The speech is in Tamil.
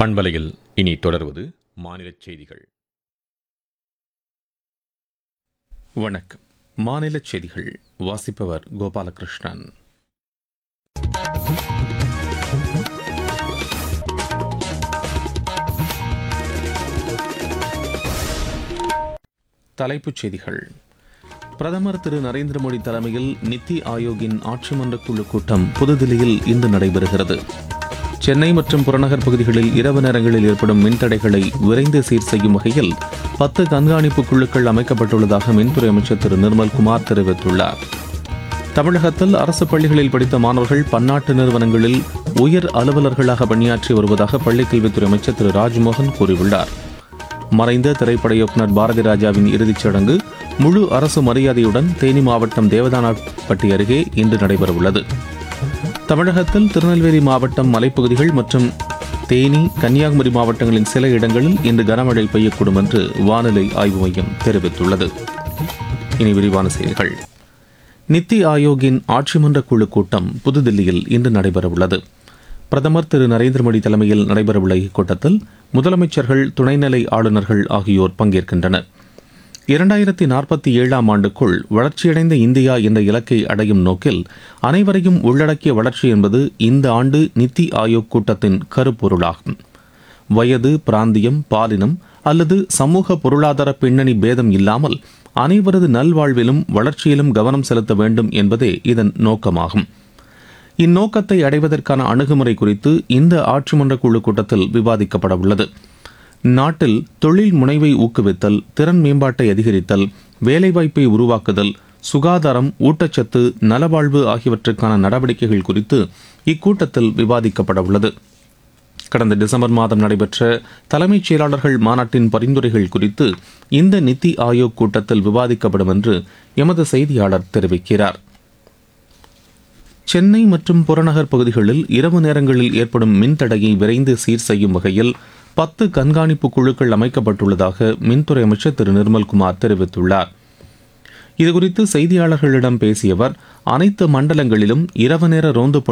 பண்பலையில் இனி தொடர்வது மாநிலச் செய்திகள் வணக்கம் மாநிலச் செய்திகள் வாசிப்பவர் கோபாலகிருஷ்ணன் தலைப்புச் செய்திகள் பிரதமர் திரு நரேந்திர மோடி தலைமையில் நித்தி ஆயோக்கின் ஆட்சி மன்ற குழு கூட்டம் புதுதில்லியில் இன்று நடைபெறுகிறது சென்னை மற்றும் புறநகர் பகுதிகளில் இரவு நேரங்களில் ஏற்படும் மின்தடைகளை விரைந்து சீர் செய்யும் வகையில் பத்து கண்காணிப்பு குழுக்கள் அமைக்கப்பட்டுள்ளதாக மின்துறை அமைச்சர் திரு நிர்மல்குமார் தெரிவித்துள்ளார் தமிழகத்தில் அரசு பள்ளிகளில் படித்த மாணவர்கள் பன்னாட்டு நிறுவனங்களில் உயர் அலுவலர்களாக பணியாற்றி வருவதாக பள்ளிக்கல்வித்துறை அமைச்சர் திரு ராஜ்மோகன் கூறியுள்ளார் மறைந்த திரைப்பட இயக்குநர் பாரதி ராஜாவின் இறுதிச் சடங்கு முழு அரசு மரியாதையுடன் தேனி மாவட்டம் தேவதானாப்பட்டி அருகே இன்று நடைபெறவுள்ளது தமிழகத்தில் திருநெல்வேலி மாவட்டம் மலைப்பகுதிகள் மற்றும் தேனி கன்னியாகுமரி மாவட்டங்களின் சில இடங்களில் இன்று கனமழை பெய்யக்கூடும் என்று வானிலை ஆய்வு மையம் தெரிவித்துள்ளது இனி விரிவான செய்திகள் நித்தி ஆயோக்கின் ஆட்சி மன்ற குழு கூட்டம் புதுதில்லியில் இன்று நடைபெறவுள்ளது பிரதமர் திரு நரேந்திர மோடி தலைமையில் நடைபெறவுள்ள இக்கூட்டத்தில் முதலமைச்சர்கள் துணைநிலை ஆளுநர்கள் ஆகியோர் பங்கேற்கின்றனர் இரண்டாயிரத்தி நாற்பத்தி ஏழாம் ஆண்டுக்குள் வளர்ச்சியடைந்த இந்தியா என்ற இலக்கை அடையும் நோக்கில் அனைவரையும் உள்ளடக்கிய வளர்ச்சி என்பது இந்த ஆண்டு நித்தி ஆயோக் கூட்டத்தின் கருப்பொருளாகும் வயது பிராந்தியம் பாலினம் அல்லது சமூக பொருளாதார பின்னணி பேதம் இல்லாமல் அனைவரது நல்வாழ்விலும் வளர்ச்சியிலும் கவனம் செலுத்த வேண்டும் என்பதே இதன் நோக்கமாகும் இந்நோக்கத்தை அடைவதற்கான அணுகுமுறை குறித்து இந்த ஆட்சி மன்ற குழு கூட்டத்தில் விவாதிக்கப்பட உள்ளது நாட்டில் தொழில் முனைவை ஊக்குவித்தல் திறன் மேம்பாட்டை அதிகரித்தல் வேலைவாய்ப்பை உருவாக்குதல் சுகாதாரம் ஊட்டச்சத்து நலவாழ்வு ஆகியவற்றுக்கான நடவடிக்கைகள் குறித்து இக்கூட்டத்தில் விவாதிக்கப்பட உள்ளது கடந்த டிசம்பர் மாதம் நடைபெற்ற தலைமைச் செயலாளர்கள் மாநாட்டின் பரிந்துரைகள் குறித்து இந்த நித்தி ஆயோக் கூட்டத்தில் விவாதிக்கப்படும் என்று எமது செய்தியாளர் தெரிவிக்கிறார் சென்னை மற்றும் புறநகர் பகுதிகளில் இரவு நேரங்களில் ஏற்படும் மின்தடையை விரைந்து சீர் செய்யும் வகையில் பத்து கண்காணிப்பு குழுக்கள் அமைக்கப்பட்டுள்ளதாக மின்துறை அமைச்சர் திரு நிர்மல்குமார் தெரிவித்துள்ளார் இதுகுறித்து செய்தியாளர்களிடம் பேசிய அவர் அனைத்து மண்டலங்களிலும் இரவு நேர ரோந்து